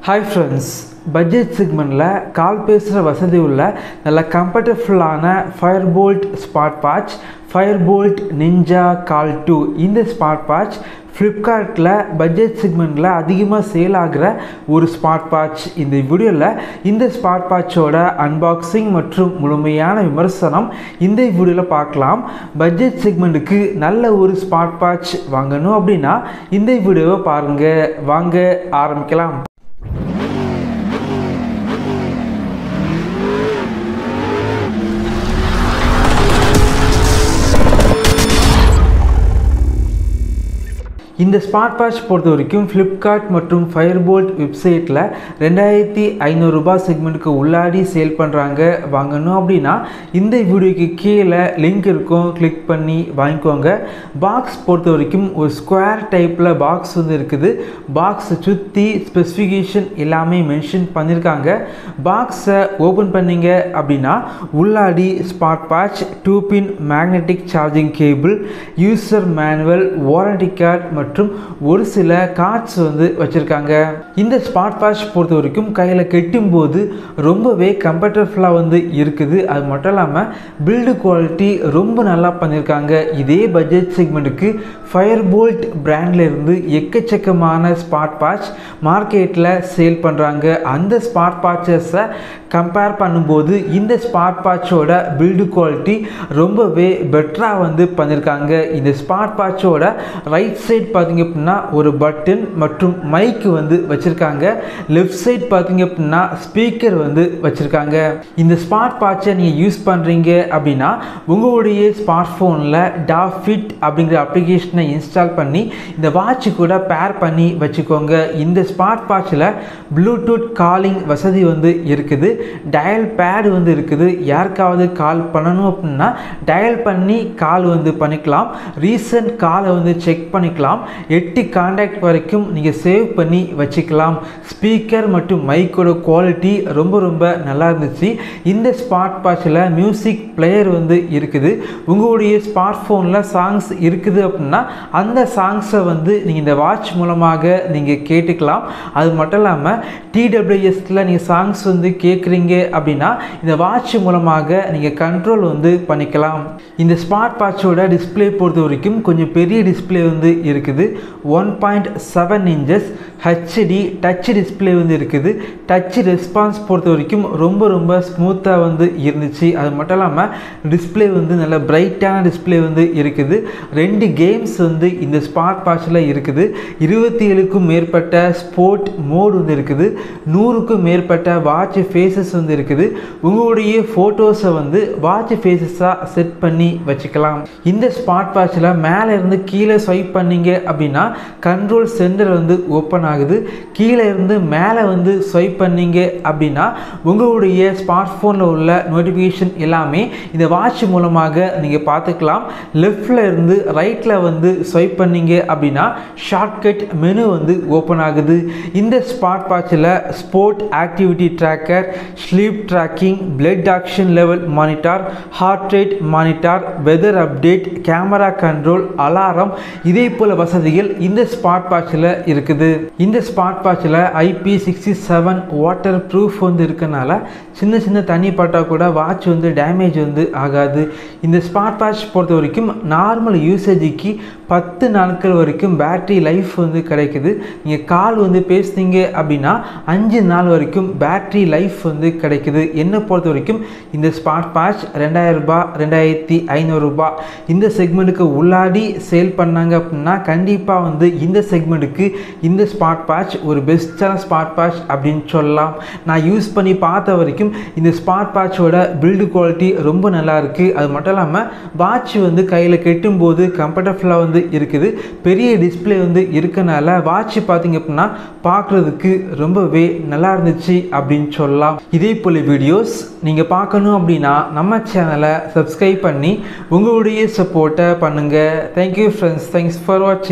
hi friends budget செக்மெண்ட்டில் கால் பேசுகிற வசதி உள்ள நல்ல கம்ஃபர்டபுளான Fire Boltt smart watch Fire Boltt ninja call two இந்த ஸ்மார்ட் வாட்ச் ஃப்ளிப்கார்ட்டில் பட்ஜெட் செக்மெண்ட்டில் அதிகமாக சேல் ஆகிற ஒரு ஸ்மார்ட் வாட்ச் இந்த வீடியோவில் இந்த ஸ்மார்ட் வாட்சோட அன்பாக்சிங் மற்றும் முழுமையான விமர்சனம் இந்த வீடியோவில் பார்க்கலாம் பட்ஜெட் செக்மெண்ட்டுக்கு நல்ல ஒரு ஸ்மார்ட் வாட்ச் வாங்கணும் அப்படின்னா இந்த வீடியோவை பாருங்கள் வாங்க ஆரம்பிக்கலாம் இந்த ஸ்மார்ட் வாட்ச் பொறுத்த வரைக்கும் ஃப்ளிப்கார்ட் மற்றும் ஃபயர்போல்ட் வெப்சைட்டில் ரெண்டாயிரத்தி ஐநூறுரூபா செக்மெண்ட்டுக்கு உள்ளாடி சேல் பண்ணுறாங்க வாங்கணும் அப்படின்னா இந்த வீடியோக்கு கீழே லிங்க் இருக்கும் கிளிக் பண்ணி வாங்கிக்கோங்க பாக்ஸ் பொறுத்த வரைக்கும் ஒரு ஸ்கொயர் டைப்பில் பாக்ஸ் வந்து இருக்குது பாக்ஸை சுற்றி ஸ்பெசிஃபிகேஷன் எல்லாமே மென்ஷன் பண்ணியிருக்காங்க பாக்ஸை ஓப்பன் பண்ணீங்க அப்படின்னா உள்ளாடி smart watch two pin magnetic charging cable user manual warranty card மற்றும் ஒரு சில கார்ட்ஸ் வந்து வச்சுருக்காங்க இந்த ஸ்மார்ட் வாட்ச் பொறுத்த வரைக்கும் கையில் கெட்டும்போது ரொம்பவே கம்ஃபர்டபுளாக வந்து இருக்குது அது மட்டும் இல்லாமல் பில்டு குவாலிட்டி ரொம்ப நல்லா பண்ணியிருக்காங்க இதே பட்ஜெட் செக்மெண்ட்டுக்கு ஃபயர் போல்ட் இருந்து எக்கச்சக்கமான ஸ்மார்ட் வாட்ச் மார்க்கெட்டில் சேல் பண்ணுறாங்க அந்த ஸ்மார்ட் வாட்சஸை கம்பேர் பண்ணும்போது இந்த ஸ்மார்ட் வாட்சோட பில்டு குவாலிட்டி ரொம்பவே பெட்டராக வந்து பண்ணியிருக்காங்க இந்த ஸ்மார்ட் வாட்சோட ரைட் சைட் பார்த்தீங்க அப்படின்னா ஒரு பட்டன் மற்றும் மைக் வந்து வச்சுருக்காங்க லெஃப்ட் சைட் பார்த்தீங்க அப்படின்னா ஸ்பீக்கர் வந்து வச்சுருக்காங்க இந்த ஸ்மார்ட் வாட்சை நீங்கள் யூஸ் பண்ணுறீங்க அப்படின்னா உங்களுடைய ஸ்மார்ட் ஃபோனில் டாஃபிட் அப்படிங்கிற அப்ளிகேஷனை இன்ஸ்டால் பண்ணி இந்த வாட்ச் கூட பேர் பண்ணி வச்சுக்கோங்க இந்த ஸ்மார்ட் வாட்சில் ப்ளூடூத் காலிங் வசதி வந்து இருக்குது டயல் பேட் வந்து இருக்குது யாருக்காவது கால் பண்ணணும் அப்படின்னா டயல் பண்ணி கால் வந்து பண்ணிக்கலாம் ரீசன்ட் காலை வந்து செக் பண்ணிக்கலாம் எட்டு காண்டாக்ட் வரைக்கும் நீங்கள் சேவ் பண்ணி வச்சுக்கலாம் ஸ்பீக்கர் மற்றும் மைக்கோட குவாலிட்டி ரொம்ப ரொம்ப நல்லா இருந்துச்சு இந்த ஸ்மார்ட் வாட்சில் மியூசிக் பிளேயர் வந்து இருக்குது உங்களுடைய ஸ்மார்ட் ஃபோனில் சாங்ஸ் இருக்குது அப்படின்னா அந்த சாங்ஸை வந்து நீங்கள் இந்த வாட்ச் மூலமாக நீங்கள் கேட்டுக்கலாம் அது மட்டும் இல்லாமல் டிடபிள்யூஎஸில் நீங்கள் சாங்ஸ் வந்து கேட்குறீங்க அப்படின்னா இந்த வாட்ச் மூலமாக நீங்கள் கண்ட்ரோல் வந்து பண்ணிக்கலாம் இந்த ஸ்மார்ட் வாட்சோட டிஸ்பிளே பொறுத்த வரைக்கும் கொஞ்சம் பெரிய டிஸ்பிளே வந்து இருக்குது one point seven inches HD touch display வந்து இருக்குது டச் ரெஸ்பான்ஸ் பொறுத்த வரைக்கும் ரொம்ப ரொம்ப ஸ்மூத்தாக வந்து இருந்துச்சு அது மட்டும் இல்லாமல் டிஸ்பிளே வந்து நல்ல பிரைட்டான டிஸ்பிளே வந்து இருக்குது ரெண்டு கேம்ஸ் வந்து இந்த ஸ்மார்ட் வாட்சில் இருக்குது இருபத்தி ஏழுக்கும் மேற்பட்ட ஸ்போர்ட் மோட் வந்து இருக்குது நூறுக்கும் மேற்பட்ட வாட்ச் ஃபேஸஸ் வந்து இருக்குது உங்களுடைய ஃபோட்டோஸை வந்து வாட்ச் ஃபேஸஸாக செட் பண்ணி வச்சுக்கலாம் இந்த ஸ்மார்ட் வாட்சில் மேலே இருந்து கீழே ஸ்வைப் பண்ணீங்க அப்படின்னா கண்ட்ரோல் சென்டர் வந்து ஓப்பன் ஆகுது கீழே இருந்து மேலே வந்து ஸ்வைப் பண்ணீங்க அப்படின்னா உங்களுடைய ஸ்மார்ட் ஃபோனில் உள்ள நோட்டிஃபிகேஷன் எல்லாமே இந்த வாட்ச் மூலமாக நீங்கள் பார்த்துக்கலாம் லெஃப்டில் இருந்து ரைட்டில் வந்து ஸ்வைப் பண்ணீங்க அப்படின்னா ஷார்ட்கட் மெனு வந்து ஓப்பன் ஆகுது இந்த ஸ்மார்ட் வாட்சில் sport activity tracker sleep tracking blood action level monitor heart rate monitor weather update camera control alarm இதே போல் வசதிகள் இந்த ஸ்மார்ட் வாட்சில் இருக்குது இந்த ஸ்மார்ட் வாட்சில் IP sixty seven waterproof வந்து இருக்கனால சின்ன சின்ன தண்ணி பட்டால் கூட வாட்ச் வந்து டேமேஜ் வந்து ஆகாது இந்த ஸ்மார்ட் வாட்ச் பொறுத்த வரைக்கும் நார்மல் யூசேஜுக்கு பத்து நாட்கள் வரைக்கும் பேட்ரி லைஃப் வந்து கிடைக்குது நீங்கள் கால் வந்து பேசுனீங்க அப்படின்னா அஞ்சு நாள் வரைக்கும் பேட்ரி லைஃப் வந்து கிடைக்குது என்னை பொறுத்த வரைக்கும் இந்த ஸ்மார்ட் வாட்ச் ரெண்டாயிரம் ரூபாய் ரெண்டாயிரத்தி ஐநூறுரூபா இந்த செக்மெண்ட்டுக்கு உள்ளாடி சேல் பண்ணாங்க அப்படின்னா கண்டிப்பாக வந்து இந்த செக்மெண்ட்டுக்கு இந்த ஸ்மார்ட் வாட்ச் ஒரு பெஸ்ட்டான ஸ்மார்ட் வாட்ச் அப்படின்னு சொல்லலாம் நான் யூஸ் பண்ணி பார்த்த வரைக்கும் இந்த ஸ்மார்ட் வாட்சோட பில்டு குவாலிட்டி ரொம்ப நல்லா இருக்குது அது மட்டும் இல்லாமல் வாட்ச் வந்து கையில் கெட்டும்போது கம்ஃபர்டபுளாக வந்து இருக்குது பெரிய டிஸ்பிளே வந்து இருக்கனால வாட்ச் பார்த்தீங்க அப்படின்னா பார்க்குறதுக்கு ரொம்பவே நல்லா இருந்துச்சு அப்படின்னு சொல்லலாம் இதே போல் வீடியோஸ் நீங்கள் பார்க்கணும் அப்படின்னா நம்ம சேனலை சப்ஸ்கிரைப் பண்ணி உங்களுடைய சப்போர்ட்டை பண்ணுங்கள் தேங்க்யூ ஃப்ரெண்ட்ஸ் தேங்க்ஸ் ஃபார் வாட்சிங்